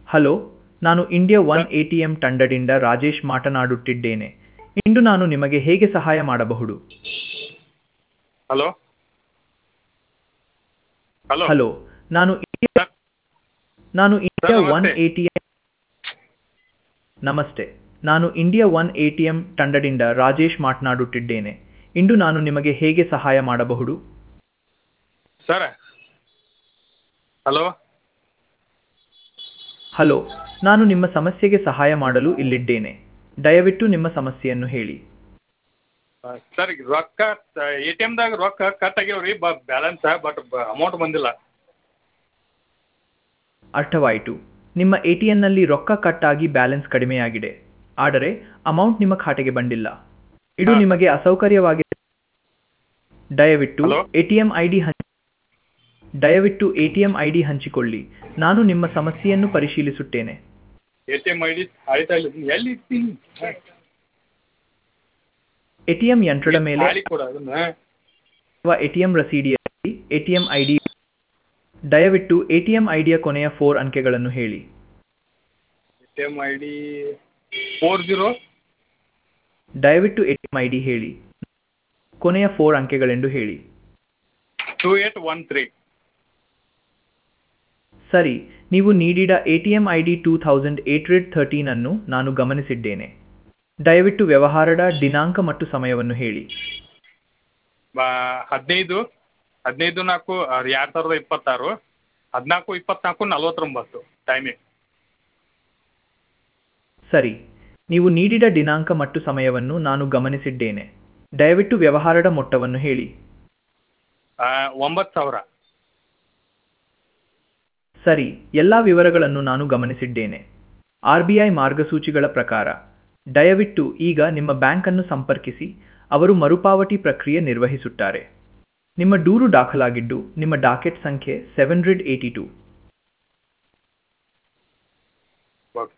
Hello ನಾನು India one A T M ತಂಡದಿಂದ ರಾಜೇಶ್ ಮಾತನಾಡುತ್ತಿದ್ದೇನೆ ಇಂದು ನಾನು ನಿಮಗೆ ಹೇಗೆ ಸಹಾಯ ಮಾಡಬಹುದು ಹಲೋ ಹಲೋ ಹಲೋ ನಾನು ಇಂಡಿಯಾ ನಾನು ಇಂಡಿಯಾ ಸರ್, ಒನ್ ನಮಸ್ತೆ. ಎ ಟಿ ಎಂ ನಮಸ್ತೆ ನಾನು India one A T M ತಂಡದಿಂದ ರಾಜೇಶ್ ಮಾತನಾಡುತ್ತಿದ್ದೇನೆ ಇಂದು ನಾನು ನಿಮಗೆ ಹೇಗೆ ಸಹಾಯ ಮಾಡಬಹುದು ಸರ್ ಹಲೋ ಹಲೋ ನಾನು ನಿಮ್ಮ ಸಮಸ್ಯೆಗೆ ಸಹಾಯ ಮಾಡಲು ಇಲ್ಲಿದ್ದೇನೆ ದಯವಿಟ್ಟು ನಿಮ್ಮ ಸಮಸ್ಯೆಯನ್ನು ಹೇಳಿ ಸರ್ ಈಗ ರೊಕ್ಕ ಎ ಟಿ ಎಮ್ದಾಗ ರೊಕ್ಕ ಕಟ್ ಆಗ್ಯಾವ್ರಿ ಬ ಬ್ಯಾಲೆನ್ಸ್ ಬಟ್ ಅಮೌಂಟ್ ಬಂದಿಲ್ಲ ಅರ್ಥವಾಯಿತು ನಿಮ್ಮ ಎ ಟಿ ಎನ್ನಲ್ಲಿ ರೊಕ್ಕ ಕಟ್ ಆಗಿ ಬ್ಯಾಲೆನ್ಸ್ ಕಡಿಮೆಯಾಗಿದೆ ಆದರೆ ಅಮೌಂಟ್ ನಿಮ್ಮ ಖಾತೆಗೆ ಬಂದಿಲ್ಲ ಇದು ಹಾ. ನಿಮಗೆ ಅಸೌಕರ್ಯವಾಗಿದೆ ದಯವಿಟ್ಟು hello? A T M I D ದಯವಿಟ್ಟು A T M I D ಹಂಚಿಕೊಳ್ಳಿ ನಾನು ನಿಮ್ಮ ಸಮಸ್ಯೆಯನ್ನು ಪರಿಶೀಲಿಸುತ್ತೇನೆ A T M I D ಆಯ್ತಾ ಇಲ್ಲ ಎಲ್ಲಿ ಇರ್ತೀನಿ ಎ ಟಿ ಎಂ ಯಂತ್ರದ ಮೇಲೆ ಖಾಲಿ ಕೊಡ ಅದನ್ನ ಅಥವಾ ಎ ಟಿ ಎಂ ರಸೀದಿಯಲ್ಲಿ A T M I D ದಯವಿಟ್ಟು ಎ ಟಿ ಎಂ ಐ ಡಿಯ ಕೊನೆಯ ಫೋರ್ ಅಂಕೆಗಳನ್ನು ಹೇಳಿ A T M I D four zero ದಯವಿಟ್ಟು A T M I D ಹೇಳಿ ಕೊನೆಯ ಫೋರ್ ಅಂಕೆಗಳೆಂದು ಹೇಳಿ ಟೂ ಏಟ್ ಒನ್ ತ್ರೀ ಸರಿ ನೀವು ನೀಡಿದ A T M I D two thousand eight hundred thirteen ಅನ್ನು ನಾನು ಗಮನಿಸಿದ್ದೇನೆ ದಯವಿಟ್ಟು ವ್ಯವಹಾರದ ದಿನಾಂಕ ಮತ್ತು ಸಮಯವನ್ನು ಹೇಳಿ ಹದಿನೈದು ಹದಿನೈದು ನಾಲ್ಕು ಎರಡು ಸಾವಿರದ ಇಪ್ಪತ್ತಾರು ಹದಿನಾಲ್ಕು ಇಪ್ಪತ್ನಾಲ್ಕು ನಲ್ವತ್ತೊಂಬತ್ತು ಟೈಮಿಂಗ್ ಸರಿ ನೀವು ನೀಡಿದ ದಿನಾಂಕ ಮತ್ತು ಸಮಯವನ್ನು ನಾನು ಗಮನಿಸಿದ್ದೇನೆ ದಯವಿಟ್ಟು ವ್ಯವಹಾರದ ಮೊತ್ತವನ್ನು ಹೇಳಿ ಒಂಬತ್ತು ಸಾವಿರ ಸರಿ ಎಲ್ಲ ವಿವರಗಳನ್ನು ನಾನು ಗಮನಿಸಿದ್ದೇನೆ ಆರ್ ಬಿ ಐ ಮಾರ್ಗಸೂಚಿಗಳ ಪ್ರಕಾರ ದಯವಿಟ್ಟು ಈಗ ನಿಮ್ಮ ಬ್ಯಾಂಕನ್ನು ಸಂಪರ್ಕಿಸಿ ಅವರು ಮರುಪಾವತಿ ಪ್ರಕ್ರಿಯೆ ನಿರ್ವಹಿಸುತ್ತಾರೆ ನಿಮ್ಮ ದೂರು ದಾಖಲಾಗಿದ್ದು ನಿಮ್ಮ ಡಾಕೆಟ್ ಸಂಖ್ಯೆ seven hundred eighty two okay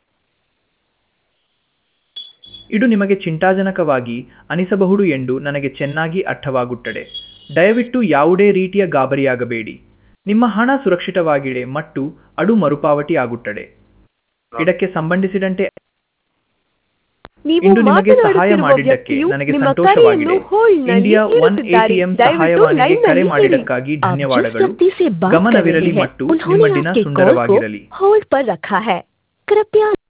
ಇದು ನಿಮಗೆ ಚಿಂತಾಜನಕವಾಗಿ ಅನಿಸಬಹುದು ಎಂದು ನನಗೆ ಚೆನ್ನಾಗಿ ಅರ್ಥವಾಗುತ್ತದೆ ದಯವಿಟ್ಟು ಯಾವುದೇ ರೀತಿಯ ಗಾಬರಿಯಾಗಬೇಡಿ ನಿಮ್ಮ ಹಣ ಸುರಕ್ಷಿತವಾಗಿದೆ ಮತ್ತು ಅದು ಮರುಪಾವತಿ ಆಗುತ್ತದೆ ಇದಕ್ಕೆ ಸಂಬಂಧಿಸಿದಂತೆ ನೀವು ಇಂದು ನಿಮಗೆ ಸಹಾಯ ಮಾತನಾಡುತ್ತಿರುವ ಮಾಡಿದ್ದಕ್ಕೆ ವ್ಯಕ್ತಿಯು ನನಗೆ ನಿಮ್ಮ ಸಂತೋಷವಾಗಿದೆ ಕರೆಯನ್ನು ಹೋಲ್ಡ್ನಲ್ಲಿ ಇಂಡಿಯಾ ಒನ್ ಇರಿಸಿದ್ದಾರೆ. ಎಟಿಎಂ ದಯವಿಟ್ಟು ಸಹಾಯವಾಣಿಗೆ ಲೈನ್ನಲ್ಲಿ ಕರೆ ಇರಿ. ಮಾಡಿದ್ದಕ್ಕಾಗಿ आप जिस ಧನ್ಯವಾದಗಳು व्यक्ति से बात कर ಗಮನವಿರಲಿ रहे हैं, ಮತ್ತು उन्होंने ನಿಮ್ಮ ದಿನ आपके कॉल को ಸುಂದರವಾಗಿರಲಿ होल्ड पर रखा है कृपया